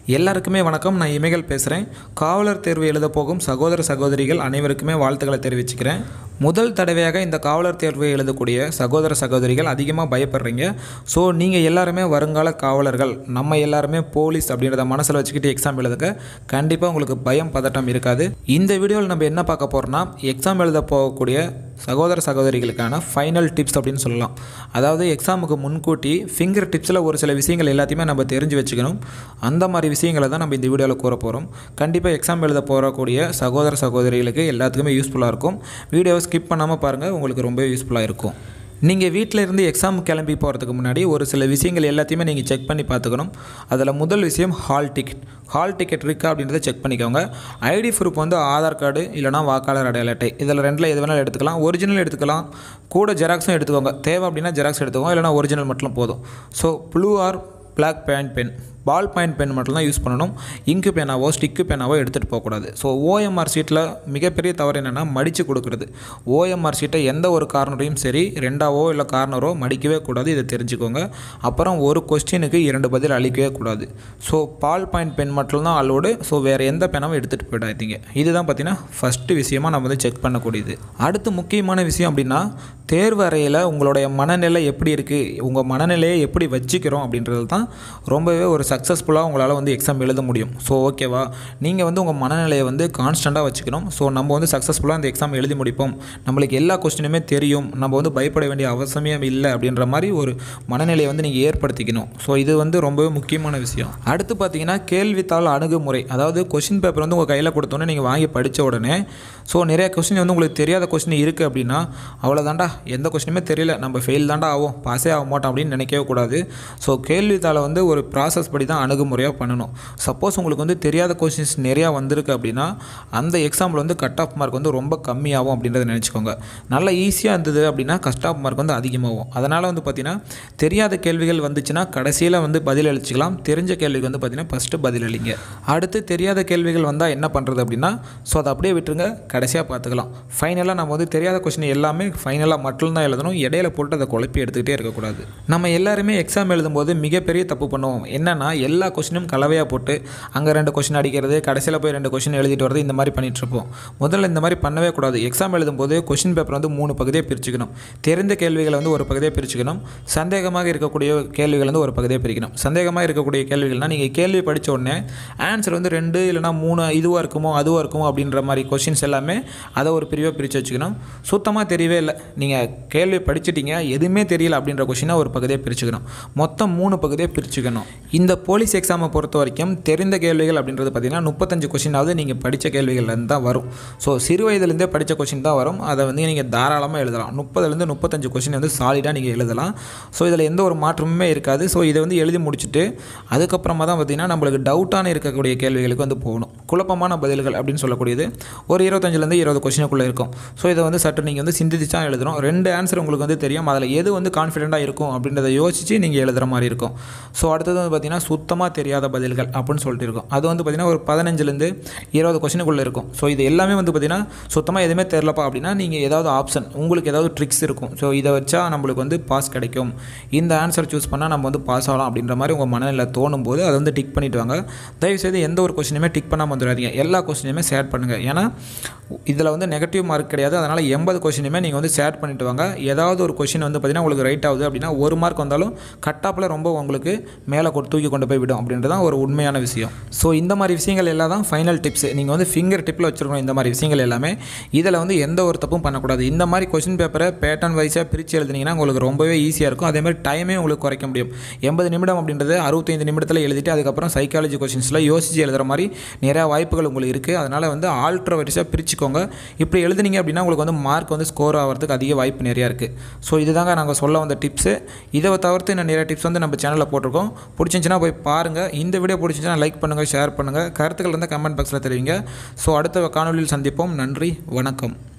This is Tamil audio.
எல்லாருக்குமே வணக்கம் நான் இமைகள் பேசுகிறேன் காவலர் தேர்வு எழுத போகும் சகோதர சகோதரிகள் அனைவருக்குமே வாழ்த்துக்களை தெரிவிச்சுக்கிறேன் முதல் தடவையாக இந்த காவலர் தேர்வு எழுதக்கூடிய சகோதர சகோதரிகள் அதிகமாக பயப்படுறீங்க ஸோ நீங்கள் எல்லாருமே வருங்கால காவலர்கள் நம்ம எல்லாருமே போலீஸ் அப்படின்றத மனசில் வச்சுக்கிட்டு எக்ஸாம் எழுதுங்க கண்டிப்பாக உங்களுக்கு பயம் பதட்டம் இருக்காது இந்த வீடியோவில் நம்ம என்ன பார்க்க போகிறோம்னா எக்ஸாம் எழுத போகக்கூடிய சகோதர சகோதரிகளுக்கான ஃபைனல் டிப்ஸ் அப்படின்னு சொல்லலாம் அதாவது எக்ஸாமுக்கு முன்கூட்டி ஃபிங்கர் டிப்ஸில் ஒரு சில விஷயங்கள் எல்லாத்தையுமே நம்ம தெரிஞ்சு வச்சுக்கணும் அந்த மாதிரி விஷயங்களை தான் நம்ம இந்த வீடியோவில் கூற போகிறோம் கண்டிப்பாக எக்ஸாம் எழுத போகக்கூடிய சகோதர சகோதரிகளுக்கு எல்லாத்துக்குமே யூஸ்ஃபுல்லாக இருக்கும் வீடியோவை ஸ்கிப் பண்ணாமல் பாருங்கள் உங்களுக்கு ரொம்ப யூஸ்ஃபுல்லாக இருக்கும் நீங்கள் வீட்டில் இருந்து எக்ஸாம் கிளம்பி போகிறதுக்கு முன்னாடி ஒரு சில விஷயங்கள் எல்லாத்தையுமே நீங்கள் செக் பண்ணி பார்த்துக்கணும் அதில் முதல் விஷயம் ஹால் டிக்கெட் ஹால் டிக்கெட் இருக்கா அப்படின்றத செக் பண்ணிக்கோங்க ஐடி ப்ரூஃப் வந்து ஆதார் கார்டு இல்லைனா வாக்காளர் அடையாள அட்டை இதில் ரெண்டில் எது வேணாலும் எடுத்துக்கலாம் ஒரிஜினல் எடுத்துக்கலாம் கூட ஜெராக்ஸும் எடுத்துக்கோங்க தேவை அப்படின்னா ஜெராக்ஸ் எடுத்துக்கோங்க இல்லைனா ஒரிஜினல் மட்டும் போதும் so blue or black pant pen ball point pen மட்டும் தான் யூஸ் பண்ணணும் இங்கு பேனாவோ ஸ்டிக்கு பேனாவோ எடுத்துகிட்டு போகக்கூடாது ஸோ ஓஎம்ஆர் ஷீட்டில் மிகப்பெரிய தவறு என்னென்னா மடித்து கொடுக்குறது ஓஎம்ஆர் ஷீட்டை எந்த ஒரு கார்னரையும் சரி ரெண்டாவோ இல்லை கார்னரோ மடிக்கவே கூடாது இதை தெரிஞ்சுக்கோங்க அப்புறம் ஒரு கொஸ்டினுக்கு இரண்டு பதில் அளிக்கவே கூடாது ஸோ பால் பாயிண்ட் பென் மட்டும்தான் அலோடு ஸோ வேறு எந்த பெனாவும் எடுத்துகிட்டு போயிடாதீங்க இதுதான் பார்த்தீங்கன்னா ஃபஸ்ட்டு விஷயமாக நம்ம வந்து செக் பண்ணக்கூடியது அடுத்து முக்கியமான விஷயம் அப்படின்னா தேர்வு அறையில் உங்களுடைய மனநிலை எப்படி இருக்குது உங்கள் மனநிலையை எப்படி வச்சுக்கிறோம் அப்படின்றது தான் ரொம்பவே ஒரு சக்ஸஸ்ஃபுல்லாக உங்களால் வந்து எக்ஸாம் எழுத முடியும் ஸோ ஓகேவா நீங்கள் வந்து உங்கள் மனநிலையை வந்து கான்ஸ்டண்ட்டாக வச்சுக்கணும் ஸோ நம்ம வந்து சக்ஸஸ்ஃபுல்லாக அந்த எக்ஸாம் எழுதி முடிப்போம் நம்மளுக்கு எல்லா கொஸ்டினுமே தெரியும் நம்ம வந்து பயப்பட வேண்டிய அவசியமே இல்லை அப்படின்ற மாதிரி ஒரு மனநிலையை வந்து நீங்கள் ஏற்படுத்திக்கணும் ஸோ இது வந்து ரொம்பவே முக்கியமான விஷயம் அடுத்து பார்த்தீங்கன்னா கேள்வித்தாள் அணுகுமுறை அதாவது கொஷின் பேப்பர் வந்து உங்கள் கையில் கொடுத்தோன்னே நீங்கள் வாங்கி படித்த உடனே ஸோ நிறைய கொஸ்டின் வந்து உங்களுக்கு தெரியாத கொஸ்டின் இருக்குது அப்படின்னா அவ்வளோதாண்டா எந்த கொஸ்டினுமே தெரியல நம்ம ஃபெயில் தாண்டா ஆகும் பாஸே ஆக மாட்டோம் அப்படின்னு நினைக்கவே கூடாது ஸோ கேள்வித்தாளை வந்து ஒரு ப்ராசஸ் படி தான் அணுகுமுறையாக பண்ணணும் சப்போஸ் உங்களுக்கு வந்து தெரியாத கொஸ்டின்ஸ் நிறையா வந்திருக்கு அப்படின்னா அந்த எக்ஸாம்பிள் வந்து கட் ஆஃப் மார்க் வந்து ரொம்ப கம்மியாகும் அப்படின்றத நினச்சிக்கோங்க நல்லா ஈஸியாக இருந்தது அப்படின்னா கட் ஆஃப் மார்க் வந்து அதிகமாகும் அதனால் வந்து பார்த்திங்கன்னா தெரியாத கேள்விகள் வந்துச்சுன்னா கடைசியில் வந்து பதில் அளிச்சிக்கலாம் தெரிஞ்ச கேள்விக்கு வந்து பார்த்திங்கன்னா ஃபஸ்ட்டு பதில் அளிங்க அடுத்து தெரியாத கேள்விகள் வந்தால் என்ன பண்ணுறது அப்படின்னா ஸோ அதை அப்படியே விட்டுருங்க கடைசியாக பார்த்துக்கலாம் ஃபைனலாக நம்ம வந்து தெரியாத கொஸ்டின் எல்லாமே ஃபைனலாக மட்டும்தான் எழுதணும் இடையில போட்டு அதை குழப்பி எடுத்துக்கிட்டே இருக்கக்கூடாது நம்ம எல்லாருமே எக்ஸாம் எழுதும்போது மிகப்பெரிய தப்பு பண்ணுவோம் என்னென்னா எல்லா கொஸ்டினும் கலவையாக போட்டு அங்கே ரெண்டு கொஸ்டின் அடிக்கிறது கடைசியில் போய் ரெண்டு கொஸ்டின் எழுதிட்டு வரது இந்த மாதிரி பண்ணிட்டு இருப்போம் முதல்ல இந்த மாதிரி பண்ணவே கூடாது எக்ஸாம் எழுதும்போது கொஸ்டின் பேப்பர் வந்து மூணு பகுதியாக பிரிச்சுக்கணும் தெரிந்த கேள்விகளை வந்து ஒரு பகுதியாக பிரிச்சுக்கணும் சந்தேகமாக இருக்கக்கூடிய கேள்விகள் வந்து ஒரு பகுதியாக பிரிக்கணும் சந்தேகமாக இருக்கக்கூடிய கேள்விகள்னால் நீங்கள் கேள்வி படித்த உடனே ஆன்சர் வந்து ரெண்டு இல்லைனா மூணு இதுவாக இருக்குமோ அதுவாக இருக்குமோ அப்படின்ற மாதிரி கொஷின்ஸ் எல்லாமே அதை ஒரு பிரிவாக பிரித்து வச்சுக்கணும் சுத்தமாக தெரியவே இல்லை நீங்கள் கேள்வி படிச்சிட்டீங்க எதுவுமே தெரியல அப்படின்ற கொஷினை ஒரு பகுதியாக பிரிச்சுக்கணும் மொத்தம் மூணு பகுதியாக பிரிச்சுக்கணும் இந்த போலீஸ் எக்ஸாமை பொறுத்த வரைக்கும் தெரிந்த கேள்விகள் அப்படின்றது பார்த்தீங்கன்னா முப்பத்தஞ்சு கொஷினாவது நீங்கள் படித்த கேள்விகள்லேருந்து தான் வரும் ஸோ சிறு வயதுலேருந்தே படித்த கொஷின் தான் வரும் அதை வந்து நீங்கள் தாராளமாக எழுதலாம் முப்பதுலேருந்து முப்பத்தஞ்சு கொஷின் வந்து சாலிடாக நீங்கள் எழுதலாம் ஸோ இதில் எந்த ஒரு மாற்றமுமே இருக்காது ஸோ இதை வந்து எழுதி முடிச்சுட்டு அதுக்கப்புறமா தான் பார்த்தீங்கன்னா நம்மளுக்கு டவுட்டான இருக்கக்கூடிய கேள்விகளுக்கு வந்து போகணும் குழப்பமான பதில்கள் அப்படின்னு சொல்லக்கூடியது ஒரு இருபத்தஞ்சிலேருந்து இருபது கொஷினுக்குள்ளே இருக்கும் ஸோ இதை வந்து சற்று நீங்கள் வந்து சிந்திச்சு தான் எழுதணும் ரெண்டு ஆன்சர் உங்களுக்கு வந்து தெரியும் அதில் எது வந்து கான்ஃபிடென்ட்டாக இருக்கும் அப்படின்றத யோசித்து நீங்கள் எழுதுகிற மாதிரி இருக்கும் ஸோ அடுத்தது வந்து பார்த்திங்கன்னா சுத்தமாக தெரியாத பதில்கள் அப்படின்னு சொல்லிட்டு இருக்கும் அது வந்து பார்த்திங்கன்னா ஒரு பதினஞ்சுலேருந்து இருபது கொஷினுக்குள்ளே இருக்கும் ஸோ இது எல்லாமே வந்து பார்த்திங்கன்னா சுத்தமாக எதுவுமே தெரிலப்பா அப்படின்னா நீங்கள் ஏதாவது ஆப்ஷன் உங்களுக்கு ஏதாவது ட்ரிக்ஸ் இருக்கும் ஸோ இதை வச்சா நம்மளுக்கு வந்து பாஸ் கிடைக்கும் இந்த ஆன்சர் சூஸ் பண்ணால் நம்ம வந்து பாஸ் ஆகலாம் அப்படின்ற மாதிரி உங்கள் மனநிலை தோணும் போது அதை வந்து டிக் பண்ணிட்டு வாங்க தயவுசெய்து எந்த ஒரு கொஸ்டினுமே டிக் பண்ணாமல் வந்துடாதீங்க எல்லா கொஸ்டினுமே ஷேர் பண்ணுங்கள் ஏன்னா இதில் வந்து நெகட்டிவ் மார்க் கிடையாது அதனால் எண்பது கொஷினுமே நீங்கள் வந்து ஷேர் பண்ணிட்டு வாங்க ஏதாவது ஒரு கொஷின் வந்து பார்த்திங்கன்னா உங்களுக்கு ரைட் ஆகுது அப்படின்னா ஒரு மார்க் வந்தாலும் கட்டாப்பில் ரொம்ப உங்களுக்கு மேலே கொண்டு தூக்கி கொண்டு போய் விடும் அப்படின்றது தான் ஒரு உண்மையான விஷயம் ஸோ இந்த மாதிரி விஷயங்கள் எல்லாம் தான் ஃபைனல் டிப்ஸ் நீங்கள் வந்து ஃபிங்கர் டிப்பில் வச்சுருக்கணும் இந்த மாதிரி விஷயங்கள் எல்லாமே இதில் வந்து எந்த ஒரு தப்பும் பண்ணக்கூடாது இந்த மாதிரி கொஷின் பேப்பரை பேட்டர்ன் வைஸாக பிரித்து எழுதுனீங்கன்னா உங்களுக்கு ரொம்பவே ஈஸியாக இருக்கும் அதே மாதிரி டைமே உங்களுக்கு குறைக்க முடியும் எண்பது நிமிடம் அப்படின்றது அறுபத்தைந்து நிமிடத்தில் எழுதிட்டு அதுக்கப்புறம் சைக்காலஜி கொஷின்ஸில் யோசித்து எழுதுகிற மாதிரி நிறையா வாய்ப்புகள் உங்களுக்கு இருக்குது அதனால் வந்து ஆல்ட்ரா வரிசையாக பிரிச்சுக்கோங்க இப்படி எழுதுனீங்க அப்படின்னா உங்களுக்கு வந்து மார்க் வந்து ஸ்கோர் ஆகிறதுக்கு அதிக வாய்ப்பு நிறையா இருக்குது ஸோ இதுதாங்க நாங்கள் சொல்ல வந்த டிப்ஸு இதை தவிர்த்து இன்னும் நிறைய டிப்ஸ் வந்து நம்ம சேனலில் போட்டிருக்கோம் பிடிச்சிருந்துச்சின்னா போய் பாருங்கள் இந்த வீடியோ பிடிச்சிருந்துச்சுன்னா லைக் பண்ணுங்கள் ஷேர் பண்ணுங்கள் கருத்துக்கள் இருந்தால் கமெண்ட் பாக்ஸில் தெரிவிங்க ஸோ அடுத்த காணொலியில் சந்திப்போம் நன்றி வணக்கம்